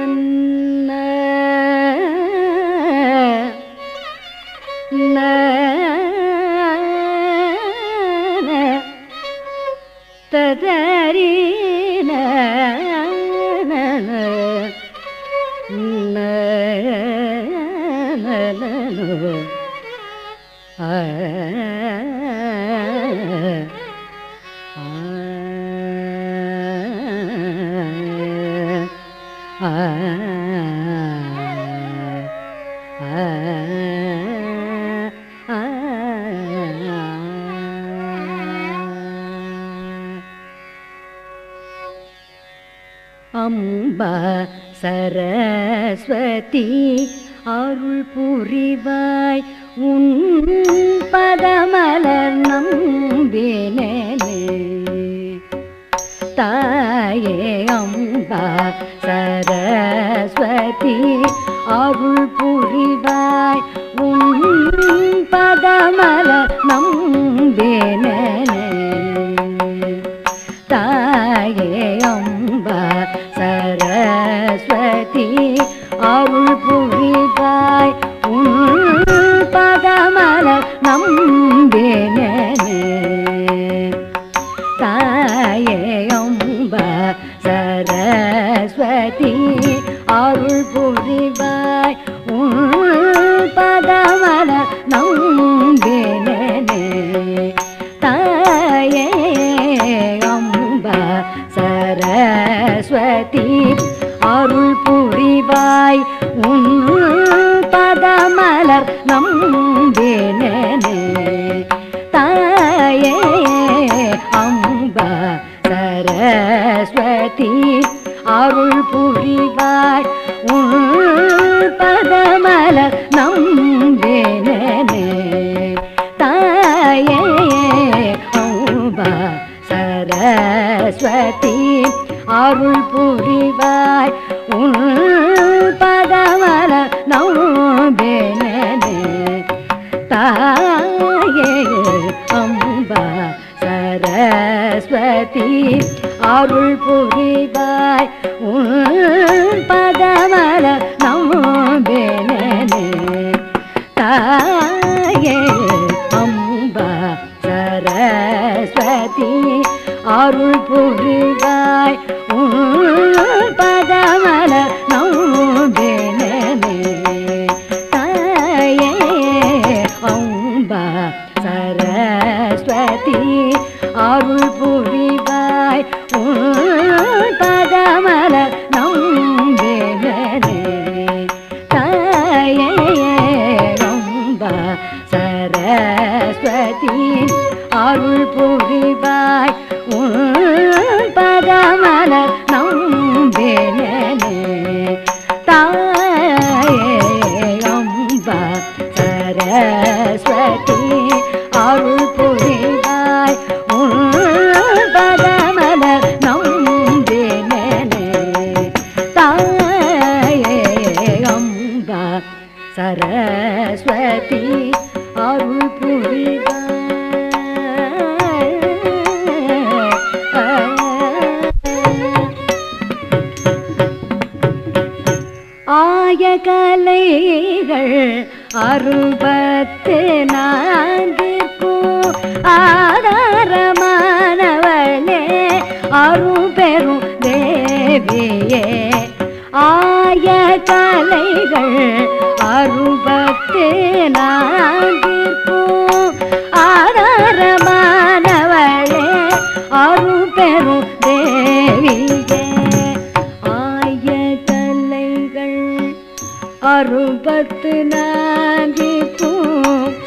அம்பா சரஸ்வதி அருள் புரிவாய் உன் பதமலர் நம்பினே தாயே அம்பா சரஸ்வதி அருள் புரிவாய் உன் பதமலர் நம்பினே தாயே அம்பா சரஸ்வதி அருள் புரிவாய் உன் பதமலர் நம்பினே தாயே அம்பா சரஸ்வதி அருள் புரிவாய் உன் பதமலர் நம்பினே தாயே அம்பா சரஸ்வதி அருள் புரிவாய் உன் பதமலர் நம்பினே தாயே அம்பா சரஸ்வதி அருள் புரிவாய் உன் பதமலர் நம்பினே தாயே அம்பா சரஸ்வதி அருள் புரிவாய் உன் பதமலர் நம்பினே தாயே அம்பா சரஸ்வதி அருள் புரிவாய் உன் பதமலர் நம்பினே தாயே அம்பா சரஸ்வதி அருள் புரிவாய் உன் பதமலர் நம்பினே தாயே அம்பா சரஸ்வதி அருள் புரிவாய் உன் பதமலர் நம்பினே தாயே அம்பா சரஸ்வதி அருள் புரிவாய் உன் பதமலர் நம்பினே தாயே அம்பா சரஸ்வதி அருள் புரிவாய் உன் பதமலர் நம்பினே தாயே அம்பா சரஸ்வதி அருள் புரிவாய் ஆய கலைகள் அறுபத்து நான்கிற்கும் ஆதாரமானவளே அருபெரும் தேவியே ஆய கலைகள் அறுபத்து நான்கிற்கும் ஆதாரமானவளே அருபெரும் தேவியே ஆய கலைகள் அறுபத்து நான்கிற்கும்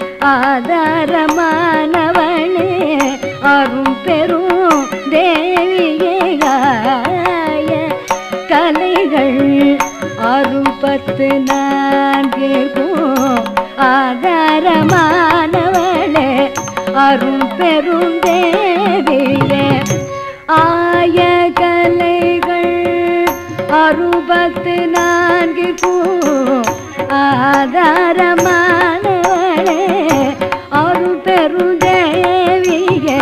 ஆதாரமானவளே அரும் பெரும் தேவியேகாய கலைகள் அறுபத்து நான்கிற்கும் ஆதாரமானவளே அரும் பெரும் தேவியே ஆய கலைகள் அறுபத்து நான்கு பூ ஆதாரமானவளே அருள் பெருதேவியே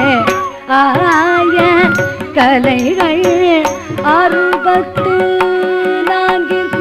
ஆய கலைகள் அறுபத்து நான்கு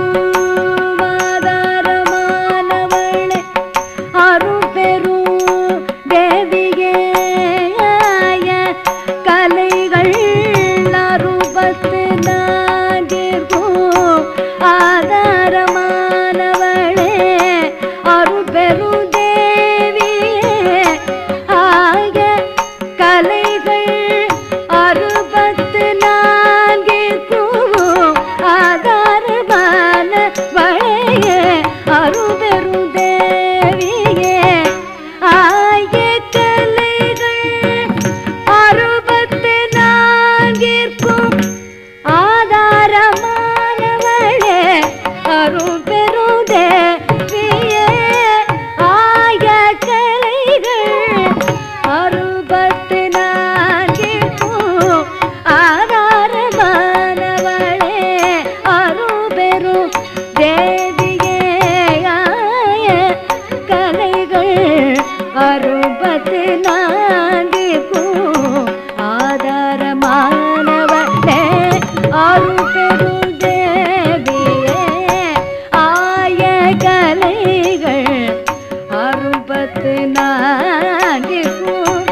பெரும் தேவியே ஆய கலைகள் அறுபத்து நான்கிற்கும் ஆதாரமானவளே அருள் பெரும் தேவியே ஆய கலைகள் அறுபத்து நான்கிற்கும்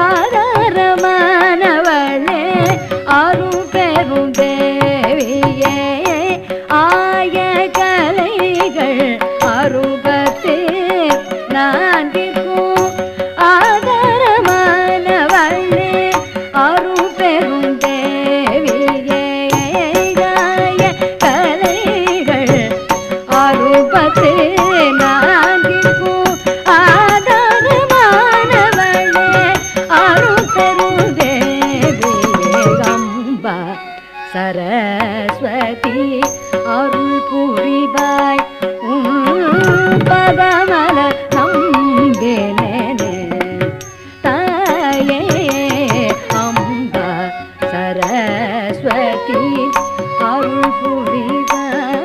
ஆதாரமானவளே அருள் பெரும் தேவியே ஆய கலைகள் அறுபத்து நான்கிற்கும் ஆதாரமானவளே அருள் பெரும் தேவியே ஆய கலைகள் அறுபத்து நான்கிற்கும் ஆதாரமானவளே அருள் பெரும் தேவியே அம்பா சரஸ்வதி அருள் புரிவாய் உன் பதமல நம்பினே தாயே அம்பா சரஸ்வதி அருள் புரிவாய்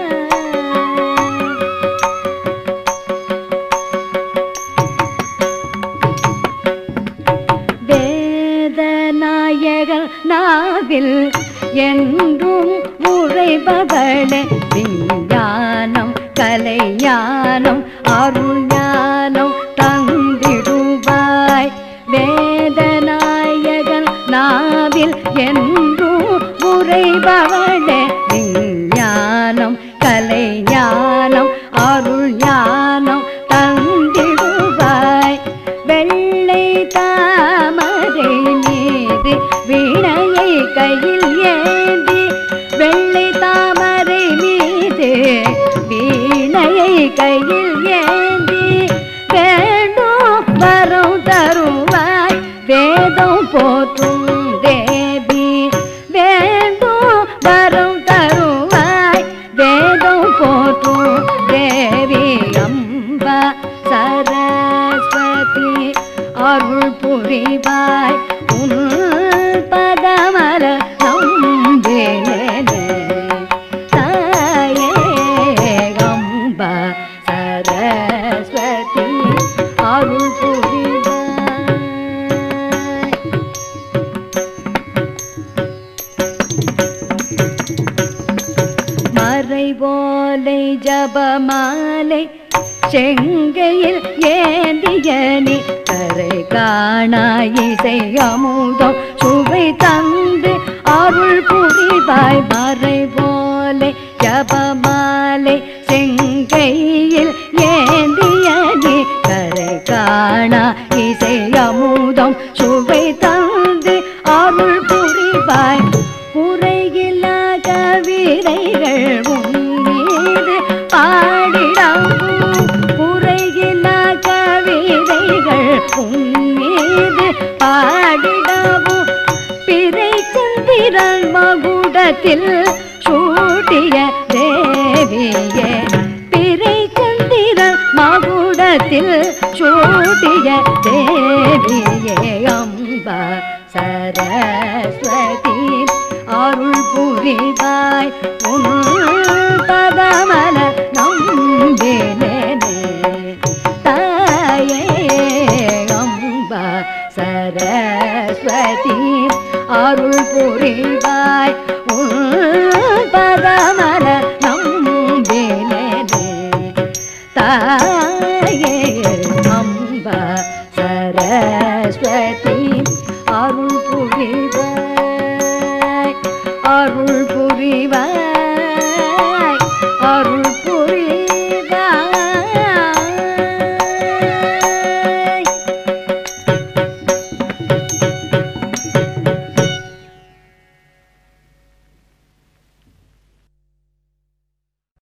வேதநாயகர் நாவில் என்றும் உரைபவளே விஞ்ஞானம் கலைஞானம் அருள் ஞானம் தந்திடுவாய் வேதநாயகன் நாவில் என்றும் உரைபவளே விஞ்ஞானம் கலைஞானம் அருள் ஞானம் தந்திடுவாய் வெள்ளை தாமரை மீது வீணையை கையில் ஏந்தி வெள்ளை தாமரை மீது வீணையை கையில் ஏந்தி வேண்டும் வரம் தருவாய் வேதம் போற்றும் தேவி வேண்டும் வரம் தருவாய் வேதம் போற்றும் தேவி அம்பா சரஸ்வதி அருள் புரிவாய் உன் பதமர நம்பினே தாயே அம்பா சரஸ்வதி அருள் புரிவாய் மறைவோலை ஜபமாலை செங்கையில் ஏந்தியனி கரை காணா இசை அமுதம் சுவை தந்து அருள் புரிவாய் மறைவோலை ஜபமாலை செங்கையில் ஏந்தியனி கரை காணா இசை அமுதம் சுவை தந்து அருள் புரிவாய் குறையில்லா கவிதைகள் உன்மீது பாடிடவும் குறையில்லா கவிதைகள் உன்மீது பாடிடவும் பிறை குந்திரன் மகுடத்தில் சூட்டிய தேவியே பிறை குந்திரன் மகுடத்தில் சூட்டிய தேவியே அம்பா சரஸ்வதி அருள் புரிவாய் உன் பதமல நம்பினே தாயே அம்பா சரஸ்வதி அருள் புரிவாய் உன் பதமல நம்பினே தாயே அம்பா சரஸ்வதி அருள் புரிவாய் அருள் புரிவாய்